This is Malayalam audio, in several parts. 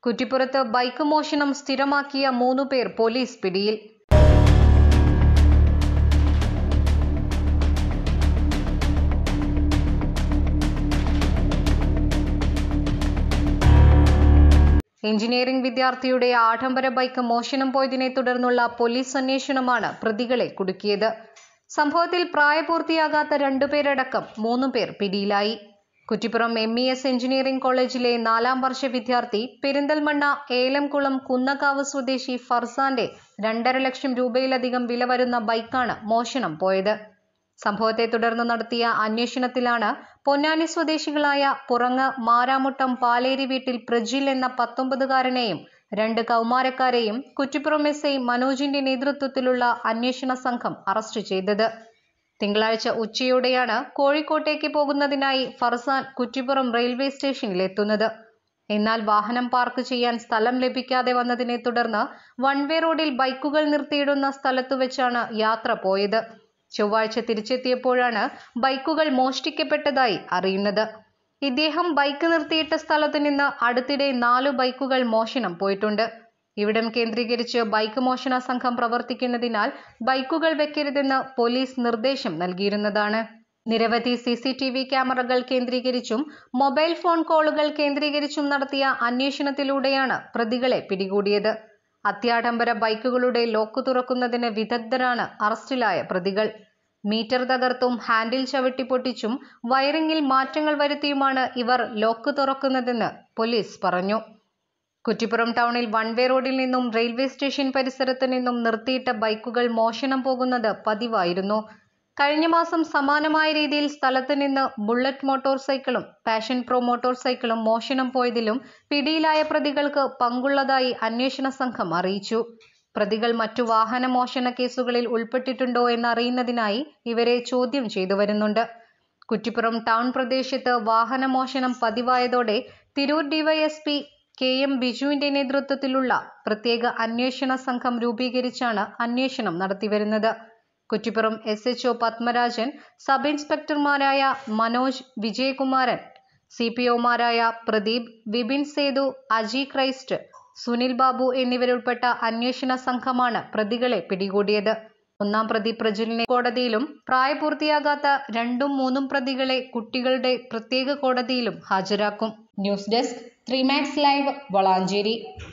കുറ്റിപ്പുറത്ത് ബൈക്ക് മോഷണം സ്ഥിരമാക്കിയ മൂന്നു പേർ പോലീസ് പിടിയിൽ എഞ്ചിനീയറിംഗ് വിദ്യാർത്ഥിയുടെ ആഡംബര ബൈക്ക് മോഷണം പോയതിനെ തുടർന്നുള്ള പോലീസ് അന്വേഷണമാണ് പ്രതികളെ കുടുക്കിയത് സംഭവത്തിൽ പ്രായപൂർത്തിയാകാത്ത രണ്ടുപേരടക്കം മൂന്നു പേർ പിടിയിലായി Kuttippuram M E S engineering കോളേജിലെ നാലാം വർഷ വിദ്യാർത്ഥി പെരിന്തൽമണ്ണ ഏലംകുളം കുന്നക്കാവ് സ്വദേശി ഫർസാന്റെ രണ്ടര ലക്ഷം രൂപയിലധികം വില വരുന്ന ബൈക്കാണ് മോഷണം പോയത് സംഭവത്തെ തുടർന്ന് നടത്തിയ അന്വേഷണത്തിലാണ് പൊന്നാനി സ്വദേശികളായ പുറങ്ങ് മാരാമുട്ടം പാലേരി വീട്ടിൽ പ്രജിൽ എന്ന പത്തൊമ്പതുകാരനെയും രണ്ട് കൗമാരക്കാരെയും കുറ്റിപ്പുറം എസ് ഐ മനോജിന്റെ നേതൃത്വത്തിലുള്ള അന്വേഷണ സംഘം അറസ്റ്റ് ചെയ്തത് തിങ്കളാഴ്ച ഉച്ചയോടെയാണ് കോഴിക്കോട്ടേക്ക് പോകുന്നതിനായി ഫർസാൻ കുറ്റിപ്പുറം റെയിൽവേ സ്റ്റേഷനിൽ എത്തുന്നത് എന്നാൽ വാഹനം പാർക്ക് ചെയ്യാൻ സ്ഥലം ലഭിക്കാതെ വന്നതിനെ തുടർന്ന് വൺ വേ റോഡിൽ ബൈക്കുകൾ നിർത്തിയിടുന്ന സ്ഥലത്തു വെച്ചാണ് യാത്ര പോയത് ചൊവ്വാഴ്ച തിരിച്ചെത്തിയപ്പോഴാണ് ബൈക്കുകൾ മോഷ്ടിക്കപ്പെട്ടതായി അറിയുന്നത് ഇദ്ദേഹം ബൈക്ക് നിർത്തിയിട്ട സ്ഥലത്ത് നിന്ന് അടുത്തിടെ നാലു ബൈക്കുകൾ മോഷണം പോയിട്ടുണ്ട് ഇവിടം കേന്ദ്രീകരിച്ച് ബൈക്ക് മോഷണ സംഘം പ്രവർത്തിക്കുന്നതിനാൽ ബൈക്കുകൾ വെക്കരുതെന്ന് പോലീസ് നിർദ്ദേശം നൽകിയിരുന്നതാണ് നിരവധി സി സി ടി വി ക്യാമറകൾ കേന്ദ്രീകരിച്ചും മൊബൈൽ ഫോൺ കോളുകൾ കേന്ദ്രീകരിച്ചും നടത്തിയ അന്വേഷണത്തിലൂടെയാണ് പ്രതികളെ പിടികൂടിയത് അത്യാഡംബര ബൈക്കുകളുടെ ലോക്ക് തുറക്കുന്നതിന് വിദഗ്ധരാണ് അറസ്റ്റിലായ പ്രതികൾ മീറ്റർ തകർത്തും ഹാൻഡിൽ ചവിട്ടി പൊട്ടിച്ചും വയറിംഗിൽ മാറ്റങ്ങൾ വരുത്തിയുമാണ് ഇവർ ലോക്ക് തുറക്കുന്നതെന്ന് പോലീസ് പറഞ്ഞു കുറ്റിപ്പുറം ടൗണിൽ വൺ വേ റോഡിൽ നിന്നും റെയിൽവേ സ്റ്റേഷൻ പരിസരത്ത് നിന്നും നിർത്തിയിട്ട ബൈക്കുകൾ മോഷണം പോകുന്നത് പതിവായിരുന്നു കഴിഞ്ഞ മാസം സമാനമായ രീതിയിൽ സ്ഥലത്ത് നിന്ന് ബുള്ളറ്റ് മോട്ടോർ സൈക്കിളും പാഷൻ പ്രോ മോട്ടോർ സൈക്കിളും മോഷണം പോയതിലും പിടിയിലായ പ്രതികൾക്ക് പങ്കുള്ളതായി അന്വേഷണ സംഘം അറിയിച്ചു പ്രതികൾ മറ്റു വാഹന മോഷണ കേസുകളിൽ ഉൾപ്പെട്ടിട്ടുണ്ടോ എന്നറിയുന്നതിനായി ഇവരെ ചോദ്യം ചെയ്തു വരുന്നുണ്ട് കുറ്റിപ്പുറം ടൗൺ പ്രദേശത്ത് വാഹന മോഷണം പതിവായതോടെ തിരൂർ ഡിവൈഎസ്പി കെ എം ബിജുവിന്റെ നേതൃത്വത്തിലുള്ള പ്രത്യേക അന്വേഷണ സംഘം രൂപീകരിച്ചാണ് അന്വേഷണം നടത്തിവരുന്നത് Kuttippuram S H O Padmarajan sub ഇൻസ്പെക്ടർമാരായ മനോജ് വിജയകുമാരൻ സി പി ഒമാരായ പ്രദീപ് വിപിൻ സേതു അജി ക്രൈസ്റ്റ് സുനിൽ ബാബു എന്നിവരുൾപ്പെട്ട അന്വേഷണ സംഘമാണ് പ്രതികളെ പിടികൂടിയത് ഒന്നാം പ്രതി പ്രജുലിനെ കോടതിയിലും പ്രായപൂർത്തിയാകാത്ത രണ്ടും മൂന്നും പ്രതികളെ കുട്ടികളുടെ പ്രത്യേക കോടതിയിലും ഹാജരാക്കും news desk three Max live Valanchery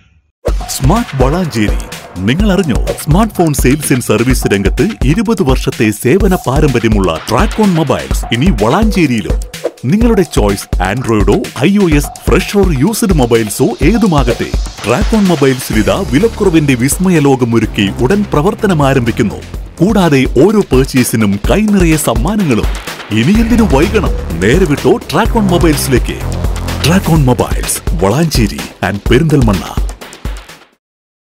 smart Valanchery നിങ്ങൾ അറിഞ്ഞോ smart phone sales and service രംഗത്ത് ഇരുപത് വർഷത്തെ സേവന പാരമ്പര്യമുള്ള ട്രാക്കോൺ മൊബൈൽസ് ഇനി വളാഞ്ചേരിയിലും നിങ്ങളുടെ ചോയ്സ് ആൻഡ്രോയിഡോ I O S fresh or used മൊബൈൽസോ ഏതുമാകട്ടെ ട്രാക്കോൺ മൊബൈൽസ് ഇതാ വിലക്കുറവിന്റെ വിസ്മയ ലോകമൊരുക്കി ഉടൻ പ്രവർത്തനം ആരംഭിക്കുന്നു കൂടാതെ ഓരോ പർച്ചേസിനും കൈനിറയെ സമ്മാനങ്ങളും ഇനി എന്തിനു വൈകണം നേരെ വിട്ടോ ട്രാക്കോൺ മൊബൈൽസിലേക്ക് Tracon mobiles Valanchery and Perinthalmanna